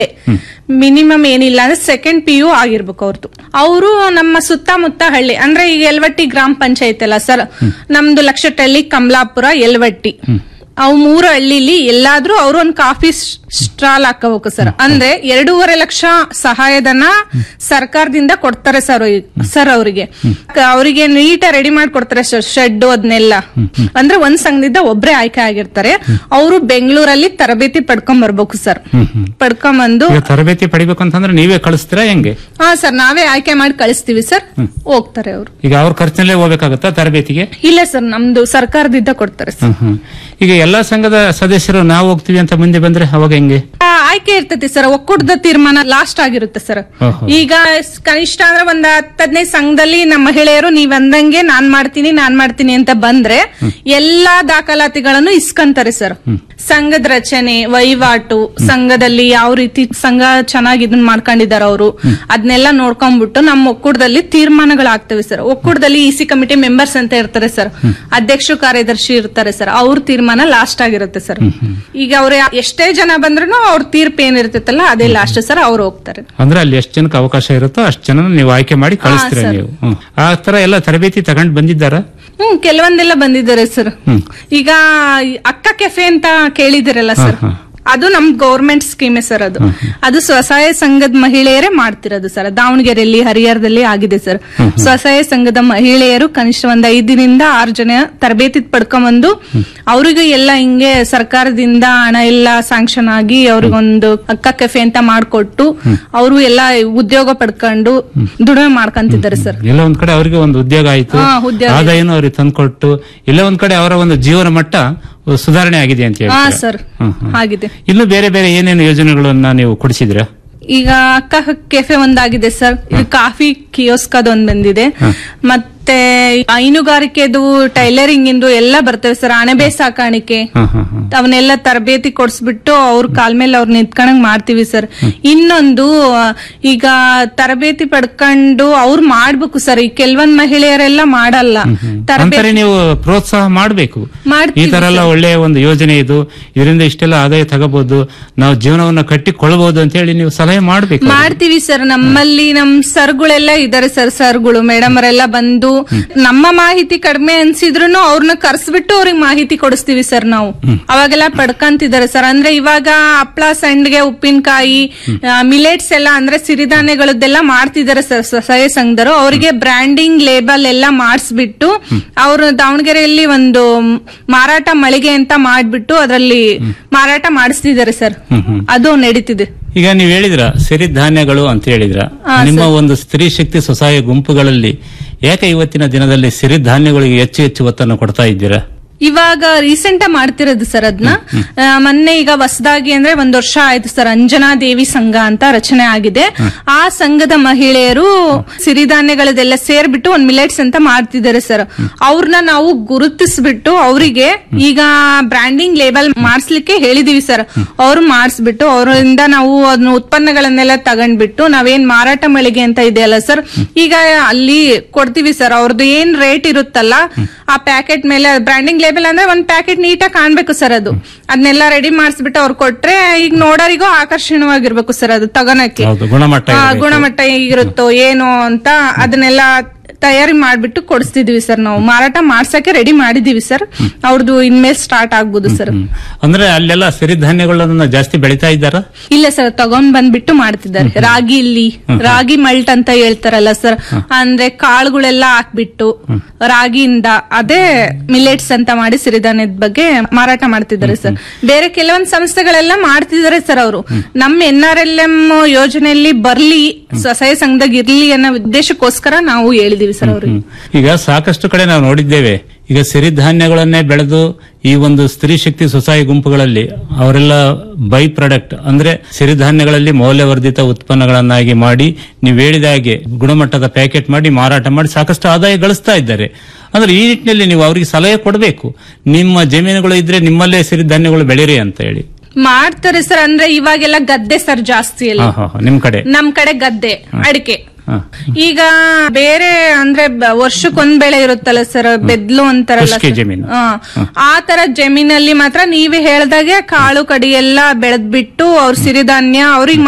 Minimum ಏನಿಲ್ಲ ಅಂದ್ರೆ second P U ಆಗಿರ್ಬೇಕು ಅವ್ರದ್ದು ಅವರು ನಮ್ಮ ಸುತ್ತಮುತ್ತ ಹಳ್ಳಿ ಅಂದ್ರೆ ಈಗ ಎಲ್ವಟ್ಟಿ ಗ್ರಾಮ ಪಂಚಾಯತ್ ಅಲ್ಲ ಸರ್ ನಮ್ದು ಲಕ್ಷಟಳ್ಳಿ ಕಮಲಾಪುರ ಎಲ್ವಟ್ಟಿ ಅವು ಮೂರು ಹಳ್ಳಿಲಿ ಎಲ್ಲಾದ್ರೂ ಅವ್ರು ಒಂದು ಕಾಫಿ ಸ್ಟಾಲ್ ಹಾಕಬೇಕು ಸರ್ ಅಂದ್ರೆ ಎರಡೂವರೆ ಲಕ್ಷ ಸಹಾಯಧನ ಸರ್ಕಾರದಿಂದ ಕೊಡ್ತಾರೆ ಸರ್ ಸರ್ ಅವರಿಗೆ ಅವರಿಗೆ ನೀಟ ರೆಡಿ ಮಾಡಿ ಕೊಡ್ತಾರೆ ಸರ್ ಶೆಡ್ ಅದನ್ನೆಲ್ಲ ಅಂದ್ರೆ ಒಂದ್ ಸಂಘದಿಂದ ಒಬ್ರೇ ಆಯ್ಕೆ ಆಗಿರ್ತಾರೆ ಅವರು ಬೆಂಗಳೂರಲ್ಲಿ ತರಬೇತಿ ಪಡ್ಕೊಂಡ್ ಬರ್ಬೇಕು ಸರ್ ಪಡ್ಕೊಂಬಂದು ಈಗ ತರಬೇತಿ ಪಡಿಬೇಕು ಅಂತಂದ್ರೆ ನೀವೇ ಕಳಿಸ್ತೀರಾ ಹೆಂಗೆ ಹಾ ಸರ್ ನಾವೇ ಆಯ್ಕೆ ಮಾಡಿ ಕಳಿಸ್ತೀವಿ ಸರ್ ಹೋಗ್ತಾರೆ ಅವರು ಈಗ ಅವ್ರ ಖರ್ಚಿನಲ್ಲೇ ಹೋಗ್ಬೇಕಾಗತ್ತಾ ತರಬೇತಿಗೆ ಇಲ್ಲ ಸರ್ ನಮ್ದು ಸರ್ಕಾರದಿಂದ ಕೊಡ್ತಾರೆ ಸರ್ ಹ್ಮ್, ಹ್ಮ್. ಈಗ ಎಲ್ಲಾ ಸಂಘದ ಸದಸ್ಯರು ನಾವು ಹೋಗ್ತೀವಿ ಅಂತ ಮುಂದೆ ಬಂದ್ರೆ ಅವಾಗ ಹೆಂಗೆ ಆ, ಆಯ್ಕೆ ಇರ್ತೈತಿ ಸರ್ ಒಕ್ಕೂಟದ ತೀರ್ಮಾನ ಲಾಸ್ಟ್ ಆಗಿರುತ್ತೆ ಸರ್ ಓಹೋ. ಈಗ ಸ್- ಕನಿಷ್ಠ ಅಂದ್ರೆ ಒಂದ್ ಹತ್ತ್ ಹದಿನೈದು ಸಂಘದಲ್ಲಿ ನಮ್ಮ ಮಹಿಳೆಯರು ನೀವ್ ಅಂದಂಗೆ ನಾನ್ ಮಾಡ್ತೀನಿ ನಾನ್ ಮಾಡ್ತೀನಿ ಅಂತ ಬಂದ್ರೆ ಎಲ್ಲಾ ದಾಖಲಾತಿಗಳನ್ನು ಇಸ್ಕೊಂತಾರೆ ಸರ್ ಸಂಘದ ರಚನೆ ವಹಿವಾಟು ಸಂಘದಲ್ಲಿ ಯಾವ ರೀತಿ ಸಂಘ ಚೆನ್ನಾಗಿ ಇದನ್ನ ಮಾಡ್ಕೊಂಡಿದಾರ ಅವರು ಅದನ್ನೆಲ್ಲ ನೋಡ್ಕೊಂಡ್ಬಿಟ್ಟು ನಮ್ಮ ಒಕ್ಕೂಟದಲ್ಲಿ ತೀರ್ಮಾನಗಳಾಗ್ತವೆ ಸರ್ ಒಕ್ಕೂಟದಲ್ಲಿ ಇ ಸಿ ಕಮಿಟಿ ಮೆಂಬರ್ಸ್ ಅಂತ ಇರ್ತಾರೆ ಸರ್ ಅಧ್ಯಕ್ಷ ಕಾರ್ಯದರ್ಶಿ ಇರ್ತಾರೆ ಸರ್ ಅವ್ರ ತೀರ್ಮಾನ ಲಾಸ್ಟ್ ಆಗಿರುತ್ತೆ ಸರ್ ಈಗ ಅವ್ರ ಎಷ್ಟೇ ಜನ ಬಂದ್ರು ಅವ್ರ ತೀರ್ಪು ಏನಿರ್ತೈತಲ್ಲ ಅದೇ ಲಾಸ್ಟ್ ಸರ್ ಅವ್ರು ಹೋಗ್ತಾರೆ ಅಂದ್ರೆ ಅಲ್ಲಿ ಎಷ್ಟು ಜನಕ್ಕೆ ಅವಕಾಶ ಇರುತ್ತೋ ಅಷ್ಟು ಜನ ನೀವು ಆಯ್ಕೆ ಮಾಡಿ ಕಳಿಸ್ತೀರಾ ಸರ್. ನೀವು ಹ್ಮ್. ಆ ತರ ಎಲ್ಲ ತರಬೇತಿ ತಗೊಂಡ್ ಬಂದಿದ್ದಾರ ಹ್ಮ್ ಕೆಲವೊಂದೆಲ್ಲ ಬಂದಿದ್ದಾರೆ ಸರ್ ಈಗ ಈ ಅಕ್ಕ ಕೆಫೆ ಅಂತ ಕೇಳಿದಿರಲ್ಲ ಸರ್ ಅದು ನಮ್ ಗೌರ್ಮೆಂಟ್ ಸ್ಕೀಮೆ ಸರ್ ಅದು ಅದು ಸ್ವಸಹಾಯ ಸಂಘದ ಮಹಿಳೆಯರೇ ಮಾಡ್ತಿರೋದು ಸರ್ ದಾವಣಗೆರೆಯಲ್ಲಿ ಹರಿಹರದಲ್ಲಿ ಆಗಿದೆ ಸರ್ ಸ್ವಸಹಾಯ ಸಂಘದ ಮಹಿಳೆಯರು ಕನಿಷ್ಠ ಒಂದ್ ಐದರಿಂದ ಆರು ಜನ ತರಬೇತಿ ಪಡ್ಕೊಂಬಂದು ಅವರಿಗೂ ಎಲ್ಲ ಹಿಂಗೆ ಸರ್ಕಾರದಿಂದ ಹಣ ಎಲ್ಲ ಸ್ಯಾಂಕ್ಷನ್ ಆಗಿ ಅವ್ರಿಗೊಂದು ಅಕ್ಕ ಕೆಫೆ ಅಂತ ಮಾಡ್ಕೊಟ್ಟು ಅವರು ಎಲ್ಲ ಉದ್ಯೋಗ ಪಡ್ಕೊಂಡು ದುಡಿಮೆ ಮಾಡ್ಕೊಂತಿದ್ದಾರೆ ಸರ್ ಎಲ್ಲ ಒಂದ್ ಕಡೆ ಅವರಿಗೆ ಒಂದು ಉದ್ಯೋಗ ಆಯ್ತು ಹಾ, ಉದ್ಯೋಗ ಆದಾಯನೂ ಅವ್ರಿಗೆ ತಂದ್ಕೊಟ್ಟು ಎಲ್ಲ ಒಂದ್ ಕಡೆ ಅವರ ಒಂದು ಜೀವನ ಮಟ್ಟ ಸುಧಾರಣೆ ಆಗಿದೆ ಅಂತ ಹಾ ಹೇಳಿ ಸರ್ ಆಗಿದೆ ಇನ್ನು ಬೇರೆ ಬೇರೆ ಏನೇನು ಯೋಜನೆಗಳನ್ನ ನೀವು ಕೊಡಿಸಿದ್ರ ಈಗ ಅಕ್ಕ ಕೆಫೆ ಒಂದಾಗಿದೆ ಸರ್ ಇದು ಕಾಫಿ ಕಿಯೋಸ್ಕ್ ಅದೊಂದ್ ಬಂದಿದೆ ಮತ್ತೆ ಹೈನುಗಾರಿಕೆದು ಟೈಲರಿಂಗ್ ಇಂದು ಎಲ್ಲ ಬರ್ತವೆ ಸರ್ ಅಣಬೆ ಸಾಕಾಣಿಕೆ ಅವನ್ನೆಲ್ಲ ತರಬೇತಿ ಕೊಡ್ಸ್ಬಿಟ್ಟು ಅವ್ರ ಕಾಲ್ ಮೇಲೆ ಅವ್ರ ನಿಂತ್ಕೊಂಡಂಗ್ ಮಾಡ್ತೀವಿ ಸರ್ ಇನ್ನೊಂದು ಆ, ಈಗ ತರಬೇತಿ ಪಡ್ಕೊಂಡು ಅವ್ರು ಮಾಡ್ಬೇಕು ಸರ್ ಈ ಕೆಲವೊಂದ್ ಮಹಿಳೆಯರೆಲ್ಲ ಮಾಡಲ್ಲ ತರಬೇತಿ ಅಂತಾರೆ ನೀವು ಪ್ರೋತ್ಸಾಹ ಮಾಡಬೇಕು ಈ ಮಾಡ್ತೀವಿ ತರ ಎಲ್ಲ ಒಳ್ಳೆಯ ಒಂದು ಯೋಜನೆ ಇದು ಇದರಿಂದ ಇಷ್ಟೆಲ್ಲ ಆದಾಯ ತಗೋಬಹುದು ನಾವು ಜೀವನವನ್ನ ಕಟ್ಟಿಕೊಳ್ಳಬಹುದು ಅಂತ ಹೇಳಿ ನೀವು ಸಲಹೆ ಮಾಡಬೇಕು ಮಾಡ್ತೀವಿ ಸರ್ ನಮ್ಮಲ್ಲಿ ನಮ್ ಸರ್ಗಳೆಲ್ಲ ಇದಾರೆ ಸರ್ ಸರ್ಗಳು ಮೇಡಮ್ ಅವರೆಲ್ಲ ಬಂದು ನಮ್ಮ ಮಾಹಿತಿ ಕಡಿಮೆ ಅನ್ಸಿದ್ರು ಅವ್ರನ್ನ ಕರ್ಸ್ಬಿಟ್ಟು ಅವ್ರಿಗೆ ಮಾಹಿತಿ ಕೊಡಿಸ್ತೀವಿ ಸರ್ ನಾವು ಅವಾಗೆಲ್ಲ ಪಡ್ಕಂತಿದ್ದಾರೆ ಸರ್ ಅಂದ್ರೆ ಇವಾಗ ಹಪ್ಳ ಸಂಡ್ಗೆ ಉಪ್ಪಿನಕಾಯಿ ಮಿಲೆಟ್ಸ್ ಎಲ್ಲ ಅಂದ್ರೆ ಸಿರಿಧಾನ್ಯಗಳದ್ದೆಲ್ಲ ಮಾಡ್ತಿದ್ದಾರೆ ಸರ್ ಸ್ವಸಹಾಯ ಸಂಘದವರು ಅವರಿಗೆ ಬ್ರ್ಯಾಂಡಿಂಗ್ ಲೇಬಲ್ ಎಲ್ಲ ಮಾಡಿಸ್ಬಿಟ್ಟು ಅವರು ದಾವಣಗೆರೆಯಲ್ಲಿ ಒಂದು ಮಾರಾಟ ಮಳಿಗೆ ಅಂತ ಮಾಡ್ಬಿಟ್ಟು ಅದರಲ್ಲಿ ಮಾರಾಟ ಮಾಡಿಸ್ತಿದ್ದಾರೆ ಸರ್ ಅದು ನಡೀತಿದೆ ಈಗ ನೀವು ಹೇಳಿದ್ರ ಸಿರಿಧಾನ್ಯಗಳು ಅಂತ ಹೇಳಿದ್ರ ನಿಮ್ಮ ಒಂದು ಸ್ತ್ರೀ ಶಕ್ತಿ ಸ್ವಸಹಾಯ ಗುಂಪುಗಳಲ್ಲಿ ಯಾಕೆ ಇವತ್ತಿನ ದಿನದಲ್ಲಿ ಸಿರಿಧಾನ್ಯಗಳಿಗೆ ಹೆಚ್ಚು ಹೆಚ್ಚು ಒತ್ತನ್ನು ಕೊಡ್ತಾ ಇದ್ದೀರಾ ಇವಾಗ ರೀಸೆಂಟ್ ಮಾಡ್ತಿರೋದು ಸರ್ ಅದನ್ನ ಮೊನ್ನೆ ಈಗ ಹೊಸದಾಗಿ ಅಂದ್ರೆ ಒಂದ್ ವರ್ಷ ಆಯ್ತು ಸರ್ ಅಂಜನಾ ದೇವಿ ಸಂಘ ಅಂತ ರಚನೆ ಆಗಿದೆ ಆ ಸಂಘದ ಮಹಿಳೆಯರು ಸಿರಿಧಾನ್ಯಗಳದೆಲ್ಲ ಸೇರ್ಬಿಟ್ಟು ಒಂದ್ ಮಿಲೆಟ್ಸ್ ಅಂತ ಮಾಡ್ತಿದ್ದಾರೆ ಸರ್ ಅವ್ರನ್ನ ನಾವು ಗುರುತಿಸ್ಬಿಟ್ಟು ಅವರಿಗೆ ಈಗ ಬ್ರ್ಯಾಂಡಿಂಗ್ ಲೇಬಲ್ ಮಾಡಿಸ್ಲಿಕ್ಕೆ ಹೇಳಿದೀವಿ ಸರ್ ಅವ್ರು ಮಾಡಿಸ್ಬಿಟ್ಟು ಅವರಿಂದ ನಾವು ಅದನ್ನ ಉತ್ಪನ್ನಗಳನ್ನೆಲ್ಲ ತಗೊಂಡ್ಬಿಟ್ಟು ನಾವೇನ್ ಮಾರಾಟ ಮಳಿಗೆ ಅಂತ ಇದೆಯಲ್ಲ ಸರ್ ಈಗ ಅಲ್ಲಿ ಕೊಡ್ತೀವಿ ಸರ್ ಅವ್ರದ್ದು ಏನ್ ರೇಟ್ ಇರುತ್ತಲ್ಲ ಆ ಪ್ಯಾಕೆಟ್ ಮೇಲೆ ಬ್ರ್ಯಾಂಡಿಂಗ್ ಲೇಬಲ್ ಅಂದ್ರೆ ಒಂದ್ ಪ್ಯಾಕೆಟ್ ನೀಟಾಗಿ ಕಾಣ್ಬೇಕು ಸರ್ ಅದು ಅದನ್ನೆಲ್ಲ ರೆಡಿ ಮಾಡಿಸ್ಬಿಟ್ಟು ಅವ್ರು ಕೊಟ್ರೆ ಈಗ ನೋಡೋರಿಗೂ ಆಕರ್ಷಣವಾಗಿರ್ಬೇಕು ಸರ್ ಅದು ತಗೋಣಕ್ಕೆ ಹೌದು ಗುಣಮಟ್ಟ ಆ, ಇರ್ಬೇಕು. ಗುಣಮಟ್ಟ ಹೇಗಿರುತ್ತೋ ಏನು ಅಂತ ಅದನ್ನೆಲ್ಲ ತಯಾರಿ ಮಾಡ್ಬಿಟ್ಟು ಕೊಡಿಸ್ತಿದೀವಿ ಸರ್ ನಾವು ಮಾರಾಟ ಮಾಡ್ಸಕ್ಕೆ ರೆಡಿ ಮಾಡಿದೀವಿ ಸರ್ ಅವ್ರದ್ದು ಇನ್ಮೇಲೆ ಸ್ಟಾರ್ಟ್ ಆಗ್ಬೋದು ಸರ್ ಅಂದ್ರೆ ಅಲ್ಲೆಲ್ಲ ಸಿರಿಧಾನ್ಯಗಳನ್ನ ಜಾಸ್ತಿ ಬೆಳಿತಾ ಇದ್ದಾರಾ ಇಲ್ಲ ಸರ್ ತಗೊಂಡ್ ಬಂದ್ಬಿಟ್ಟು ಮಾಡ್ತಿದ್ದಾರೆ ರಾಗಿ ಇಲ್ಲಿ ರಾಗಿ ಮಲ್ಟ್ ಅಂತ ಹೇಳ್ತಾರಲ್ಲ ಸರ್ ಅಂದ್ರೆ ಕಾಳುಗಳೆಲ್ಲ ಹಾಕ್ಬಿಟ್ಟು ರಾಗಿಯಿಂದ ಅದೇ ಮಿಲೆಟ್ಸ್ ಅಂತ ಮಾಡಿ ಸಿರಿಧಾನ್ಯದ ಬಗ್ಗೆ ಮಾರಾಟ ಮಾಡ್ತಿದ್ದಾರೆ ಸರ್ ಬೇರೆ ಕೆಲವೊಂದ್ ಸಂಸ್ಥೆಗಳೆಲ್ಲ ಮಾಡ್ತಿದ್ದಾರೆ ಸರ್ ಅವರು ನಮ್ಮ ಎನ್ ಆರ್ ಎಲ್ ಎಂ ಯೋಜನೆಯಲ್ಲಿ ಬರ್ಲಿ ಸ್ವಸಹಾಯ ಸಂಘದಾಗ ಇರ್ಲಿ ಅನ್ನೋ ಉದ್ದೇಶಕ್ಕೋಸ್ಕರ ನಾವು ಹೇಳಿದೀವಿ ಸರ್ ಅವ್ರಿಗೆ ಈಗ ಸಾಕಷ್ಟು ಕಡೆ ನಾವು ನೋಡಿದ್ದೇವೆ ಈಗ ಸಿರಿಧಾನ್ಯಗಳನ್ನೇ ಬೆಳೆದು ಈ ಒಂದು ಸ್ತ್ರೀ ಶಕ್ತಿ ಸ್ವಸಹಾಯ ಗುಂಪುಗಳಲ್ಲಿ ಅವರೆಲ್ಲ ಬೈ ಪ್ರಾಡಕ್ಟ್ ಅಂದ್ರೆ ಸಿರಿಧಾನ್ಯಗಳಲ್ಲಿ ಮೌಲ್ಯವರ್ಧಿತ ಉತ್ಪನ್ನಗಳನ್ನಾಗಿ ಮಾಡಿ ನೀವು ಹೇಳಿದ ಹಾಗೆ ಗುಣಮಟ್ಟದ ಪ್ಯಾಕೆಟ್ ಮಾಡಿ ಮಾರಾಟ ಮಾಡಿ ಸಾಕಷ್ಟು ಆದಾಯ ಗಳಿಸ್ತಾ ಇದ್ದಾರೆ ಅಂದ್ರೆ ಈ ನಿಟ್ಟಿನಲ್ಲಿ ನೀವು ಅವರಿಗೆ ಸಲಹೆ ಕೊಡಬೇಕು ನಿಮ್ಮ ಜಮೀನುಗಳು ಇದ್ರೆ ನಿಮ್ಮಲ್ಲೇ ಸಿರಿಧಾನ್ಯಗಳು ಬೆಳೀರಿ ಅಂತ ಹೇಳಿ ಮಾಡ್ತಾರೆ ಸರ್ ಅಂದ್ರೆ ಇವಾಗೆಲ್ಲ ಗದ್ದೆ ಸರ್ ಜಾಸ್ತಿ ಎಲ್ಲ ಹಾ ಹಾ ಹಾ, ನಿಮ್ ಕಡೆ ನಮ್ ಕಡೆ ಗದ್ದೆ ಅಡಿಕೆ ಹಾ. ಈಗ ಬೇರೆ ಅಂದ್ರೆ ಬ- ವರ್ಷಕ್ಕೊಂದ್ ಬೆಳೆ ಇರುತ್ತಲ್ಲ ಸರ್ ಬೆದ್ಲು ಅಂತಾರಲ್ಲ ಕೃಷಿಗೆ sir. ಜಮೀನು. ಹಾ. ಆ ತರ ಜಮೀನಲ್ಲಿ ಮಾತ್ರ ನೀವೇ ಹೇಳ್ದಾಗೆ ಕಾಳು ಕಡಿ ಎಲ್ಲ ಬೆಳೆದ್ಬಿಟ್ಟು ಅವ್ರ ಸಿರಿಧಾನ್ಯ ಅವ್ರಿಗೆ